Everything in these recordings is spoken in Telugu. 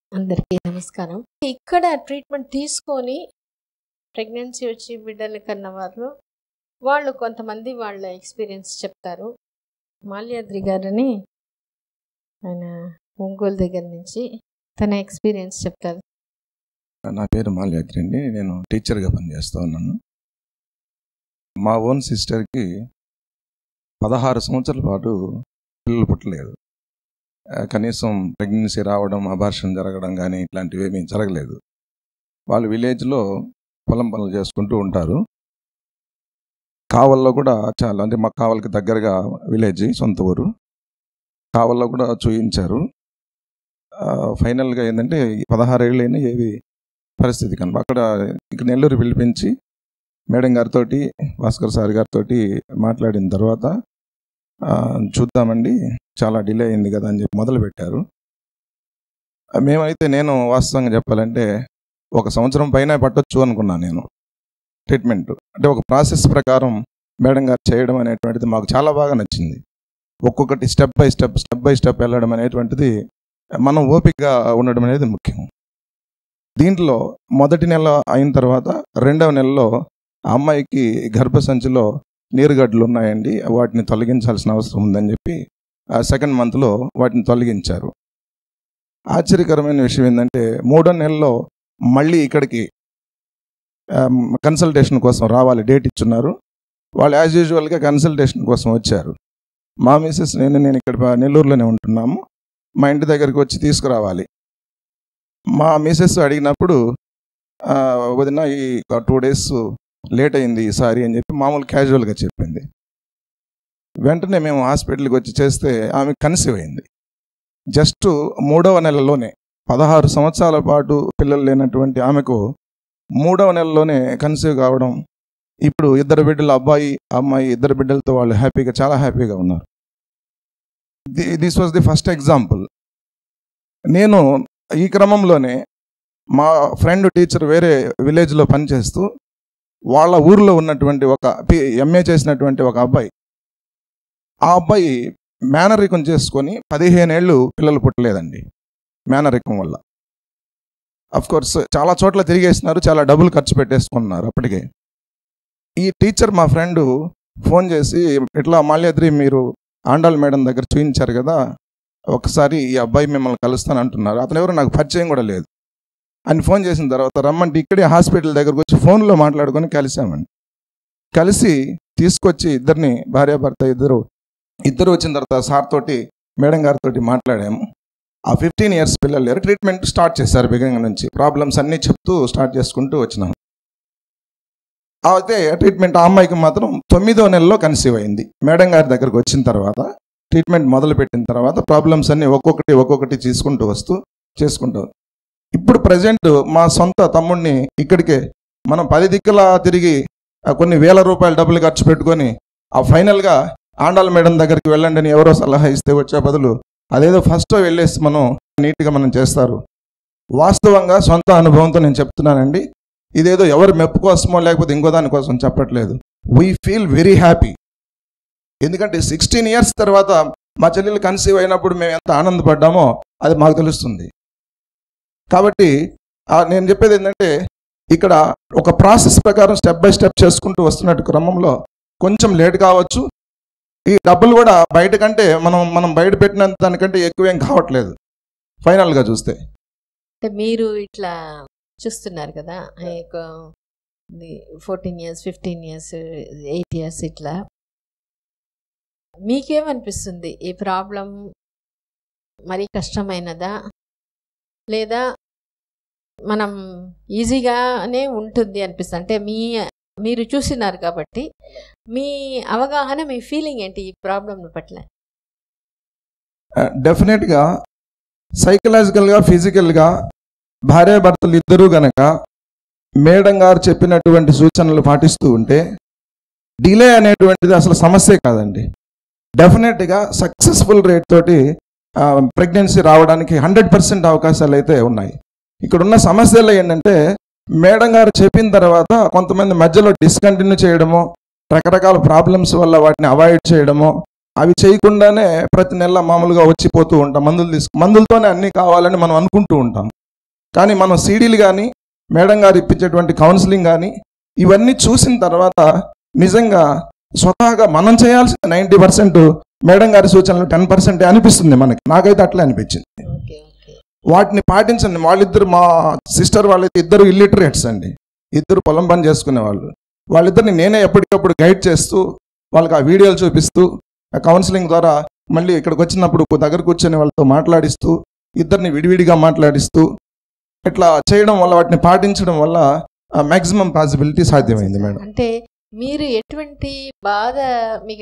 అందరికీ నమస్కారం ఇక్కడ ట్రీట్మెంట్ తీసుకొని ప్రెగ్నెన్సీ వచ్చి బిడ్డలు కన్న వారు వాళ్ళు కొంతమంది వాళ్ళ ఎక్స్పీరియన్స్ చెప్తారు మాల్యాద్రి గారని ఆయన ఒంగోలు దగ్గర నుంచి తన ఎక్స్పీరియన్స్ చెప్తారు నా పేరు మాల్యాద్రి అండి నేను టీచర్గా పనిచేస్తూ ఉన్నాను మా ఓన్ సిస్టర్కి పదహారు సంవత్సరాల పాటు పిల్లలు పుట్టలేదు ఆ, కనీసం ప్రెగ్నెన్సీ రావడం అబార్షన్ జరగడం కానీ ఇట్లాంటివి ఏమీ జరగలేదు వాళ్ళు విలేజ్లో పొలం పనులు చేసుకుంటూ ఉంటారు కావల్లో కూడా చాలా అంటే మా కావలకి దగ్గరగా విలేజ్ సొంత ఊరు కావల్లో కూడా చూయించారు ఆ, ఫైనల్గా ఏంటంటే పదహారేళ్ళైనా ఏవి పరిస్థితి కనుక అక్కడ ఇక నెల్లూరు పిలిపించి మేడం గారితో భాస్కర్ సార్ గారితో మాట్లాడిన తర్వాత ఆ, చూద్దామండి చాలా డిలే అయింది కదా అని చెప్పి మొదలు పెట్టారు ఆ, మేమైతే నేను వాస్తవంగా చెప్పాలంటే ఒక సంవత్సరం పైన పట్టొచ్చు అనుకున్నాను నేను ట్రీట్మెంట్ అంటే ఒక ప్రాసెస్ ప్రకారం మేడం గారు చేయడం అనేటువంటిది మాకు చాలా బాగా నచ్చింది ఒక్కొక్కటి step by step step by step వెళ్ళడం అనేటువంటిది మనం ఓపికగా ఉండడం అనేది ముఖ్యం దీంట్లో మొదటి నెల అయిన తర్వాత రెండవ నెలలో ఆ అమ్మాయికి గర్భసంచిలో నీరుగడ్డలు ఉన్నాయండి వాటిని తొలగించాల్సిన అవసరం ఉందని చెప్పి ఆ సెకండ్ మంత్లో వాటిని తొలగించారు ఆశ్చర్యకరమైన విషయం ఏంటంటే మూడో నెలలో మళ్ళీ ఇక్కడికి కన్సల్టేషన్ కోసం రావాలి డేట్ ఇచ్చున్నారు వాళ్ళు యాజ్ యూజువల్గా కన్సల్టేషన్ కోసం వచ్చారు మా మిసెస్ నేను నేను ఇక్కడ నెల్లూరులోనే ఉంటున్నాము మా ఇంటి దగ్గరికి వచ్చి తీసుకురావాలి మా మిసెస్ అడిగినప్పుడు "ఆ, వదిన ఈ టూ డేస్ లేట్ అయింది ఈసారి అని చెప్పి మామూలు క్యాజువల్గా చెప్పింది వెంటనే మేము హాస్పిటల్కి వచ్చి చేస్తే ఆమె కన్సీవ్ అయింది జస్ట్ మూడవ నెలలోనే పదహారు సంవత్సరాల పాటు పిల్లలు లేనటువంటి ఆమెకు మూడవ నెలలోనే కన్సీవ్ కావడం ఇప్పుడు ఇద్దరు బిడ్డలు అబ్బాయి అమ్మాయి ఇద్దరు బిడ్డలతో వాళ్ళు హ్యాపీగా చాలా హ్యాపీగా ఉన్నారు this was the first example నేను ఈ క్రమంలోనే మా ఫ్రెండ్ టీచర్ వేరే విలేజ్లో పనిచేస్తూ వాళ్ళ ఊర్లో ఉన్నటువంటి ఒక ఎంఏ చేసినటువంటి ఒక అబ్బాయి ఆ అబ్బాయి మేనరికం చేసుకొని పదిహేను ఏళ్ళు పిల్లలు పుట్టలేదండి మేనరికం వల్ల అఫ్ కోర్స్ చాలా చోట్ల తిరిగేసినారు చాలా డబ్బులు ఖర్చు పెట్టేసుకున్నారు అప్పటికే ఈ టీచర్ మా ఫ్రెండ్ ఫోన్ చేసి ఇట్లా మాల్యాద్రి మీరు ఆండాల్ మేడం దగ్గర చూపించారు కదా ఒకసారి ఈ అబ్బాయి మిమ్మల్ని కలుస్తాను అంటున్నారు అతను ఎవరు నాకు పరిచయం కూడా లేదు అని ఫోన్ చేసిన తర్వాత రమ్మంటే ఇక్కడే హాస్పిటల్ దగ్గరకు వచ్చి ఫోన్లో మాట్లాడుకొని కలిసామండి కలిసి తీసుకొచ్చి ఇద్దరిని భార్యాభర్త ఇద్దరు ఇద్దరు వచ్చిన తర్వాత సార్ తోటి మేడం గారితో మాట్లాడాము ఆ ఫిఫ్టీన్ ఇయర్స్ పిల్లలు లేరు ట్రీట్మెంట్ స్టార్ట్ చేశారు బిగినింగ్ నుంచి ప్రాబ్లమ్స్ అన్నీ చెప్తూ స్టార్ట్ చేసుకుంటూ వచ్చినాం అయితే ట్రీట్మెంట్ ఆ అమ్మాయికి మాత్రం తొమ్మిదో నెలలో కన్సీవ్ అయింది మేడం గారి దగ్గరకు వచ్చిన తర్వాత ట్రీట్మెంట్ మొదలు పెట్టిన తర్వాత ప్రాబ్లమ్స్ అన్ని ఒక్కొక్కటి ఒక్కొక్కటి తీసుకుంటూ వస్తూ చేసుకుంటూ ఇప్పుడు ప్రజెంట్ మా సొంత తమ్ముడిని ఇక్కడికే మనం పది దిక్కులా తిరిగి ఆ కొన్ని వేల రూపాయల డబ్బులు ఖర్చు పెట్టుకొని ఆ ఫైనల్గా ఆండాల మేడం దగ్గరికి వెళ్ళండి అని ఎవరో సలహా ఇస్తే వచ్చే బదులు అదేదో ఫస్ట్ వెళ్ళేసి మనం నీట్గా మనం చేస్తారు వాస్తవంగా సొంత అనుభవంతో నేను చెప్తున్నానండి ఇదేదో ఎవరి మెప్పు కోసమో లేకపోతే ఇంకో దాని కోసం చెప్పట్లేదు వీ ఫీల్ వెరీ హ్యాపీ ఎందుకంటే సిక్స్టీన్ ఇయర్స్ తర్వాత మా చెల్లెలు కన్సీవ్ అయినప్పుడు మేము ఎంత ఆనందపడ్డామో అది మాకు తెలుస్తుంది కాబట్టి ఆ, నేను చెప్పేది ఏంటంటే ఇక్కడ ఒక ప్రాసెస్ ప్రకారం స్టెప్ బై స్టెప్ చేసుకుంటూ వస్తున్నట్టు క్రమంలో కొంచెం లేట్ కావచ్చు ఈ డబ్బులు కూడా బయట కంటే మనం మనం బయట పెట్టినంత దానికంటే ఎక్కువేం కావట్లేదు ఫైనల్గా చూస్తే అంటే మీరు ఇట్లా చూస్తున్నారు కదా fourteen years fifteen years eight years ఇట్లా మీకేమనిపిస్తుంది ఈ ప్రాబ్లం మరీ కష్టమైనదా లేదా మనం ఈజీగానే ఉంటుంది అనిపిస్తుంది అంటే మీ మీరు చూసినారు కాబట్టి మీ అవగాహన మీ ఫీలింగ్ ఏంటి ఈ ప్రాబ్లం పట్ల డెఫినెట్గా సైకలాజికల్గా ఫిజికల్గా భార్యాభర్తలు ఇద్దరూ గనక మేడం గారు చెప్పినటువంటి సూచనలు పాటిస్తూ ఉంటే డిలే అనేటువంటిది అసలు సమస్యే కాదండి డెఫినెట్గా సక్సెస్ఫుల్ రేట్ తోటి ప్రెగ్నెన్సీ రావడానికి హండ్రెడ్ పర్సెంట్ అవకాశాలు అయితే ఉన్నాయి ఇక్కడ ఉన్న సమస్యలు ఏంటంటే మేడం గారు చెప్పిన తర్వాత కొంతమంది మధ్యలో డిస్కంటిన్యూ చేయడమో రకరకాల ప్రాబ్లమ్స్ వల్ల వాటిని అవాయిడ్ చేయడమో అవి చేయకుండానే ప్రతి నెల మామూలుగా వచ్చిపోతూ ఉంటాం మందులు తీసుకు మందులతోనే అన్నీ కావాలని మనం అనుకుంటూ ఉంటాం కానీ మనం సీడీలు కానీ మేడం గారు ఇప్పించేటువంటి కౌన్సిలింగ్ కానీ ఇవన్నీ చూసిన తర్వాత నిజంగా స్వతహాగా మనం చేయాల్సిన నైంటీ పర్సెంట్ మేడం గారి సూచనలు టెన్ పర్సెంట్ అనిపిస్తుంది మనకి నాకైతే అట్లే అనిపించింది ఓకే ఓకే వాటిని పాటించండి వాళ్ళిద్దరు మా సిస్టర్ వాళ్ళైతే ఇద్దరు ఇల్లిటరేట్స్ అండి ఇద్దరు పొలం పని చేసుకునే వాళ్ళు వాళ్ళిద్దరిని నేనే ఎప్పటికప్పుడు గైడ్ చేస్తూ వాళ్ళకి ఆ వీడియోలు చూపిస్తూ ఆ కౌన్సిలింగ్ ద్వారా మళ్ళీ ఇక్కడికి వచ్చినప్పుడు దగ్గర కూర్చొని వాళ్ళతో మాట్లాడిస్తూ ఇద్దరిని విడివిడిగా మాట్లాడిస్తూ ఇట్లా చేయడం వల్ల వాటిని పాటించడం వల్ల మ్యాక్సిమం పాసిబిలిటీ సాధ్యమైంది మేడం అంటే మీరు ఎటువంటి బాధ మీకు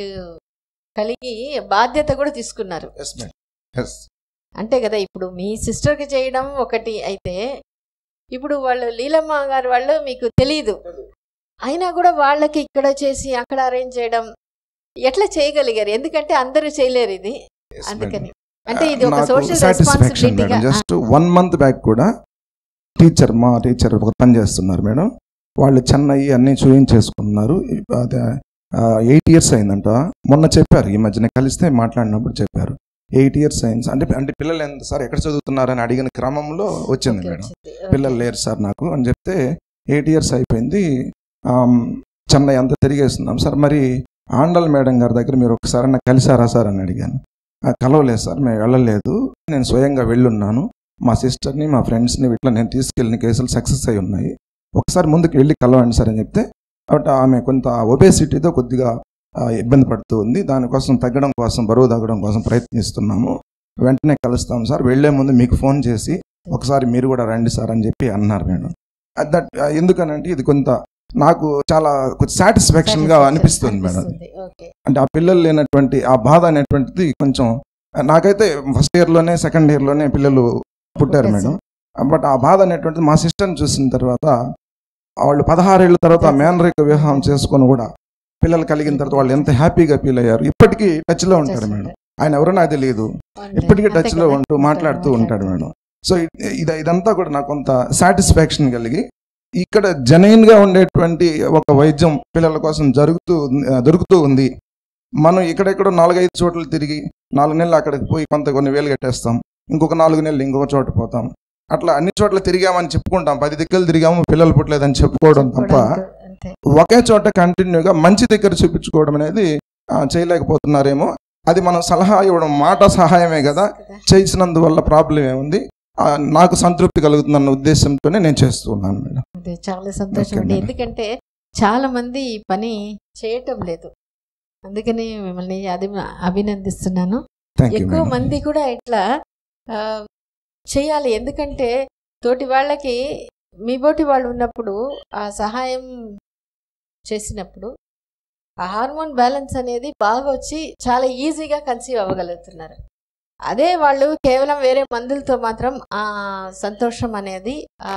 కలిగి బాధ్యత కూడా తీసుకున్నారు ఎస్ మేడం ఎస్ అంతే కదా ఇప్పుడు మీ సిస్టర్కి చేయడం ఒకటి అయితే ఇప్పుడు వాళ్ళు లీలమ్మ గారు వాళ్ళు మీకు తెలియదు అయినా కూడా వాళ్ళకి ఇక్కడ చేసి అక్కడ అరేంజ్ చేయడం ఎట్లా చేయగలిగారు ఎందుకంటే అందరూ చేయలేరు ఇది అందుకని అంటే ఇది ఒక సోషల్ రెస్పాన్సిబిలిటీగా జస్ట్ వన్ మంత్ బ్యాక్ కూడా టీచర్ మా టీచర్ ఒక పని చేస్తున్నారు మేడం వాళ్ళు చెన్నై అన్ని చూయించేసుకున్నారు అదే ఎయిట్ ఇయర్స్ అయిందంట మొన్న చెప్పారు ఈ మధ్యన కలిస్తే మాట్లాడినప్పుడు చెప్పారు ఎయిట్ ఇయర్స్ అయింది అంటే అంటే పిల్లలు ఎంత సార్ ఎక్కడ చదువుతున్నారని అడిగిన క్రమంలో వచ్చింది మేడం పిల్లలు లేరు సార్ నాకు అని చెప్తే ఎయిట్ ఇయర్స్ అయిపోయింది ఆమ్, చెన్నై అంతా తిరిగేస్తున్నాం సార్ మరి ఆండల్ మేడం గారి దగ్గర మీరు ఒకసారి నాకు కలిసారా సార్ అని అడిగాను "ఆ, కలవలేదు సార్ మేము వెళ్ళలేదు నేను స్వయంగా వెళ్ళున్నాను మా సిస్టర్ని మా ఫ్రెండ్స్ని ఇట్లా నేను తీసుకెళ్ళిన కేసులు సక్సెస్ అయి ఉన్నాయి ఒకసారి ముందుకు వెళ్ళి కలవండి సార్ అని చెప్తే కాబట్టి ఆమె కొంత ఒబేసిటీతో కొద్దిగా ఆ, ఇబ్బంది పడుతూ ఉంది దానికోసం తగ్గడం కోసం బరువు తగ్గడం కోసం ప్రయత్నిస్తున్నాము వెంటనే కలుస్తాం సార్ వెళ్లే ముందు మీకు ఫోన్ చేసి ఒకసారి మీరు కూడా రండి సార్ అని చెప్పి అన్నారు మేడం దట్ ఎందుకనంటే ఇది కొంత నాకు చాలా సాటిస్ఫాక్షన్ గా అనిపిస్తుంది మేడం ఓకే అంటే ఆ పిల్లలు లేనటువంటి ఆ బాధ అనేటువంటిది కొంచెం నాకైతే ఫస్ట్ ఇయర్ లోనే సెకండ్ ఇయర్ లోనే పిల్లలు పుట్టారు Okay, మేడం బట్ ఆ బాధ అనేటువంటిది మా సిస్టర్ని చూసిన తర్వాత వాళ్ళు పదహారేళ్ల తర్వాత Yes. మేనరిక వివాహం చేసుకొని కూడా పిల్లలు కలిగిన తర్వాత వాళ్ళు ఎంత హ్యాపీగా ఫీల్ అయ్యారు ఇప్పటికీ టచ్ లో ఉంటారు మేడం ఆయన ఎవరో నాకు తెలియదు ఇప్పటికీ టచ్ లో ఉంటూ మాట్లాడుతూ ఉంటాడు మేడం సో ఇది ఇదంతా కూడా నాకు కొంత సాటిస్ఫాక్షన్ కలిగి ఇక్కడ జెన్యున్ గా ఉండేటువంటి ఒక వైద్యం పిల్లల కోసం జరుగుతూ ఉంది- ఆ, దొరుకుతూ ఉంది మనం ఇక్కడెక్కడో నాలుగైదు చోట్ల తిరిగి నాలుగు నెలలు అక్కడికి పోయి కొంత కొన్ని వేలు కట్టేస్తాం ఇంకొక నాలుగు నెలలు ఇంకొక చోట పోతాం అట్లా అన్ని చోట్ల తిరిగామని చెప్పుకుంటాం పది దిక్కులు తిరిగాము పిల్లలు పుట్టలేదని చెప్పుకోవడం తప్ప అంతే ఒకే చోట కంటిన్యూగా మంచి దగ్గర చూపించుకోవడం అనేది ఆ, చేయలేకపోతున్నారేమో అది మనం సలహా ఇవ్వడం మాట సహాయమే కదా కదా. చేసినందువల్ల ప్రాబ్లం ఏముంది ఆ, నాకు సంతృప్తి కలుగుతుందన్న ఉద్దేశంతోనే నేను చేస్తూ ఉన్నాను మేడం అదే చాలా సంతోషం Okay, అండి madam. ఎందుకంటే చాలా మంది ఈ పని చేయటం లేదు అందుకని మిమ్మల్ని అది అభినందిస్తున్నాను థ్యాంక్ యూ ఎక్కువ మంది కూడా ఇట్లా ఆ, చేయాలి ఎందుకంటే తోటి వాళ్ళకి మీ బోటి వాళ్ళు ఉన్నప్పుడు ఆ సహాయం చేసినప్పుడు ఆ హార్మోన్ బ్యాలెన్స్ అనేది బాగా వచ్చి చాలా ఈజీగా కన్సీవ్ అవ్వగలుగుతున్నారు అదే వాళ్ళు కేవలం వేరే మందులతో మాత్రం ఆ సంతోషం అనేది ఆ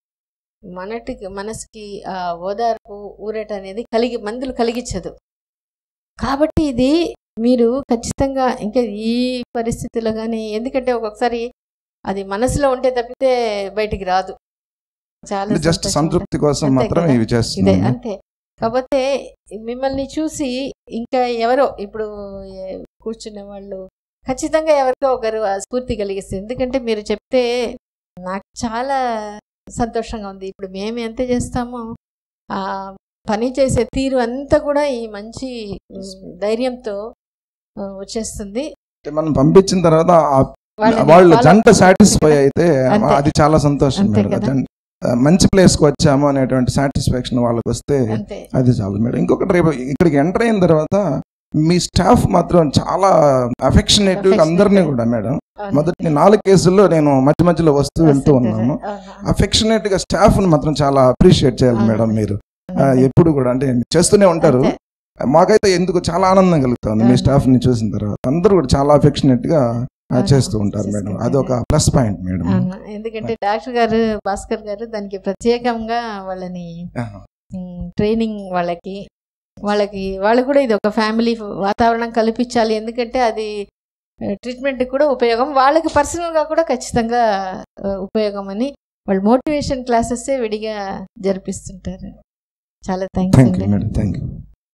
మనటికి మనసుకి ఆ ఓదార్పు ఊరట అనేది కలిగి మందులు కలిగించదు కాబట్టి ఇది మీరు ఖచ్చితంగా ఇంకా ఈ పరిస్థితిలో కానీ ఎందుకంటే ఒక్కొక్కసారి అది మనసులో ఉంటే తప్పితే బయటికి రాదు చాలా జస్ట్ సంతోషం. సంతృప్తి కోసం అంతే మాత్రం కదా. ఇవి ఇదే చేస్తున్నాను అంతే కాకపోతే మిమ్మల్ని చూసి ఇంకా ఎవరో ఇప్పుడు ఏ- కూర్చున్న వాళ్ళు ఖచ్చితంగా ఎవరికో ఒకరు ఆ స్ఫూర్తి కలిగిస్తుంది ఎందుకంటే మీరు చెప్తే నాకు చాలా సంతోషంగా ఉంది ఇప్పుడు మేము ఎంత చేస్తామో ఆ పని చేసే తీరు అంతా కూడా ఈ మంచి ఉమ్, ధైర్యంతో ఆ, వచ్చేస్తుంది అంటే మనం పంపించిన తర్వాత ఆ వాళ్ళని వాళ్ళు follow జంట చేసి సాటిస్ఫై అయితే అంతే. అది చాలా సంతోషం అంతే మేడం కదా. జన్- ఆ, మంచి ప్లేస్ కి వచ్చాము అనేటువంటి సాటిస్ఫాక్షన్ వాళ్ళకి వస్తే అంతే అది చాలు మేడం ఇంకొకటి రేపు ఇక్కడికి ఎంటర్ అయిన తర్వాత మీ స్టాఫ్ మాత్రం చాలా అఫెక్షనేట్ Affectionate. అందరినీ కూడా మేడం అవును. మొదటి నాలుగు కేసుల్లో నేను మధ్య మధ్యలో వస్తూ వెళ్తూ వస్తుంటారు. ఉన్నాము ఆహా. అఫెక్షనేట్ గా స్టాఫ్ మాత్రం చాలా అప్రిషియేట్ చేయాలి అవును. మేడం మీరు ఆ, అంతే. ఎప్పుడు కూడా అంటే చేస్తూనే ఉంటారు అంతే. మాకైతే ఎందుకు చాలా ఆనందం కలుగుతుంది మీ ఆహా. స్టాఫ్ ని చూసిన తర్వాత అందరూ కూడా చాలా అఫెక్షనేట్ గా ఆ, అవును. చేస్తూ ఉంటారు మేడం చేస్తుంటారు. అది ఒక ప్లస్ పాయింట్ మేడం అవును. ఎందుకంటే డాక్టర్ గారు భాస్కర్ గారు దానికి ప్రత్యేకంగా వాళ్ళని ఆహా. ఉమ్, ట్రైనింగ్ వాళ్ళకి వాళ్ళకి వాళ్ళు కూడా ఇది ఒక ఫ్యామిలీ వాతావరణం కల్పించాలి ఎందుకంటే అది ట్రీట్మెంట్ కూడా ఉపయోగం వాళ్ళకి పర్సనల్గా కూడా ఖచ్చితంగా ఆ, ఉపయోగం అని వాళ్ళు మోటివేషన్ క్లాసెస్ విడిగా జరిపిస్తుంటారు చాలా థ్యాంక్స్ థ్యాంక్ యూ అండి మేడం థ్యాంక్ యూ